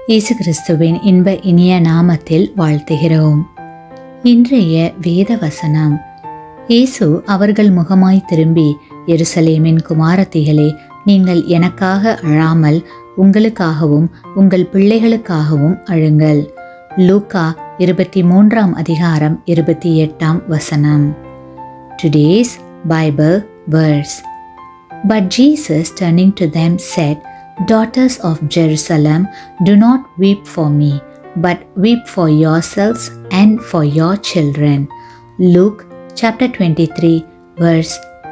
இயேசு கிறிஸ்துவின் இன்ப இனிய நாமத்தில் வாழ்த்துகிறோம் இன்றைய வேத வசனம் இயேசு அவர்கள் முகமாய் திரும்பி எருசலேமின் குமாரத்திகளே நீங்கள் எனக்காக அழாமல் உங்களுக்காகவும் உங்கள் பிள்ளைகளுக்காகவும் அழுங்கள் லூக்கா இருபத்தி மூன்றாம் அதிகாரம் இருபத்தி எட்டாம் வசனம் today's Bible verse But Jesus, turning to them, said, Daughters of Jerusalem, do not weep for me, but weep for yourselves and for your children. Luke chapter 23, verse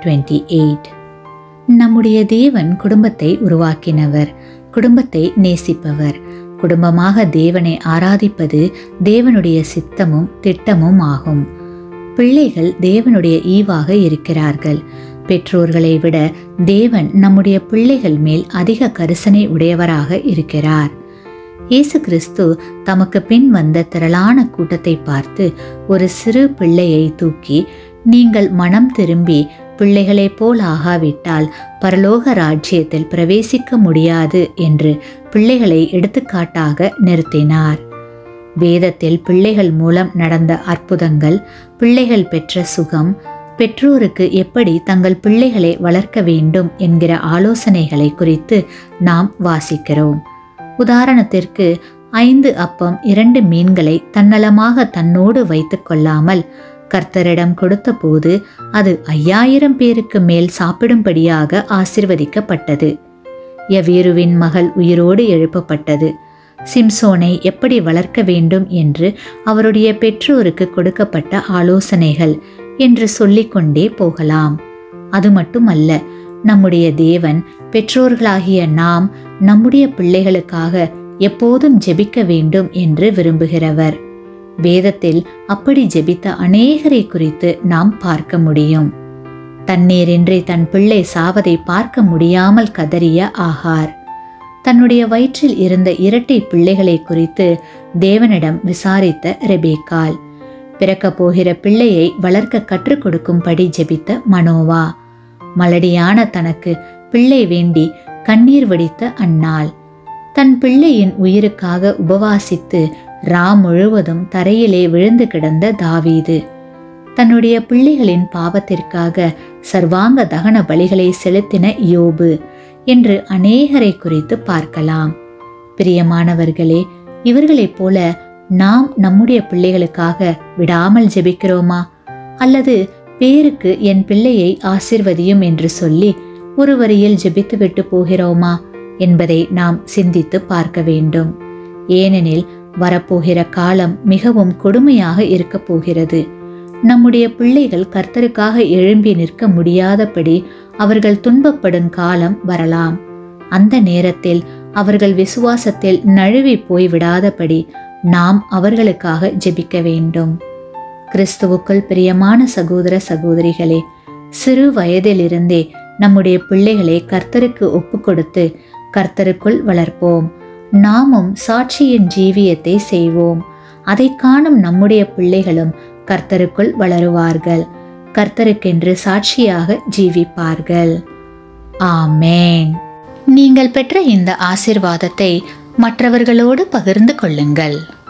28. நம்முடைய தேவன் குடும்பத்தை உருவாக்கினவர் குடும்பத்தை நேசிப்பவர் குடும்பமாக தேவனை ஆராதிப்பது தேவனுடைய சித்தமும் திட்டமும் ஆகும் பிள்ளைகள் தேவனுடைய ஈவாக இருக்கிறார்கள் பெற்றோர்களை விட தேவன் நம்முடைய பிள்ளைகள் மேல் அதிக கரிசனை உடையவராக இருக்கிறார் இயேசு கிறிஸ்து தமக்கு பின் வந்த திரளான கூட்டத்தை பார்த்து ஒரு சிறு பிள்ளையை தூக்கி நீங்கள் மனம் திரும்பி பிள்ளைகளைப் போல் ஆகாவிட்டால் பரலோக ராஜ்யத்தில் பிரவேசிக்க முடியாது என்று பிள்ளைகளை எடுத்துக்காட்டாக நிறுத்தினார் வேதத்தில் பிள்ளைகள் மூலம் நடந்த அற்புதங்கள் பிள்ளைகள் பெற்ற சுகம் பெற்றோருக்கு எப்படி தங்கள் பிள்ளைகளை வளர்க்க வேண்டும் என்கிற ஆலோசனைகளை குறித்து நாம் வாசிக்கிறோம் உதாரணத்திற்கு ஐந்து அப்பம் இரண்டு மீன்களை தன்னலமாக தன்னோடு வைத்து கொள்ளாமல் கர்த்தரிடம் கொடுத்தபோது அது ஐயாயிரம் பேருக்கு மேல் சாப்பிடும்படியாக ஆசிர்வதிக்கப்பட்டது யவீருவின் மகள் உயிரோடு எழுப்பப்பட்டது சிம்சோனை எப்படி வளர்க்க வேண்டும் என்று அவருடைய பெற்றோருக்கு கொடுக்கப்பட்ட ஆலோசனைகள் என்று சொல்லிக்கொண்டே போகலாம் அது மட்டுமல்ல நம்முடைய தேவன் பெற்றோர்களாகிய நாம் நம்முடைய பிள்ளைகளுக்காக எப்போதும் ஜெபிக்க வேண்டும் என்று விரும்புகிறவர் வேதத்தில் அப்படி ஜெபித்த அநேகரை குறித்து நாம் பார்க்க முடியும் தண்ணீரின்றி தன் பிள்ளை சாவதை பார்க்க முடியாமல் கதறிய ஆகார் தன்னுடைய வயிற்றில் இருந்த இரட்டை பிள்ளைகளை குறித்து தேவனிடம் விசாரித்த ரெபேக்கால் பிறக்கப் போகிற பிள்ளையை வளர்க்க கற்றுக் கொடுக்கும்படி ஜெபித்த மனோவா மலடியான தனக்கு பிள்ளை வேண்டி கண்ணீர் வடித்த அன்னாள் தன் பிள்ளையின் உயிருக்காக உபவாசித்து ரா முழுவதும் தரையிலே விழுந்து கிடந்த தாவீது தன்னுடைய பிள்ளைகளின் பாவத்திற்காக சர்வாங்க தகன பலிகளை செலுத்தின யோபு என்று அநேகரை குறித்து பார்க்கலாம் பிரியமானவர்களே இவர்களைப் போல நாம் நம்முடைய பிள்ளைகளுக்காக விடாமல் ஜெபிக்கிறோமா அல்லது பேருக்கு என் பிள்ளையை ஆசிர்வதியும் என்று சொல்லி ஒரு வரியில் ஜெபித்துவிட்டு போகிறோமா என்பதை நாம் சிந்தித்து பார்க்க வேண்டும் ஏனெனில் வரப்போகிற காலம் மிகவும் கொடுமையாக இருக்கப் போகிறது நம்முடைய பிள்ளைகள் கர்த்தருக்காக எழும்பி நிற்க முடியாதபடி அவர்கள் துன்பப்படும் காலம் வரலாம் அந்த நேரத்தில் அவர்கள் விசுவாசத்தில் நழுவி போய் விடாதபடி நாம் அவர்களுக்காக ஜெபிக்க வேண்டும் கிறிஸ்துவுக்குள் பிரியமான சகோதர சகோதரிகளே சிறு வயதிலிருந்தே நம்முடைய பிள்ளைகளை கர்த்தருக்கு ஒப்பு கொடுத்து கர்த்தருக்குள் வளர்ப்போம் நாமும் சாட்சியின் ஜீவியத்தை செய்வோம் அதை காணும் நம்முடைய பிள்ளைகளும் கர்த்தருக்குள் வளருவார்கள் கர்த்தருக்கென்று சாட்சியாக ஜீவிப்பார்கள் ஆமேன் நீங்கள் பெற்ற இந்த ஆசிர்வாதத்தை மற்றவர்களோடு பகிர்ந்து கொள்ளுங்கள்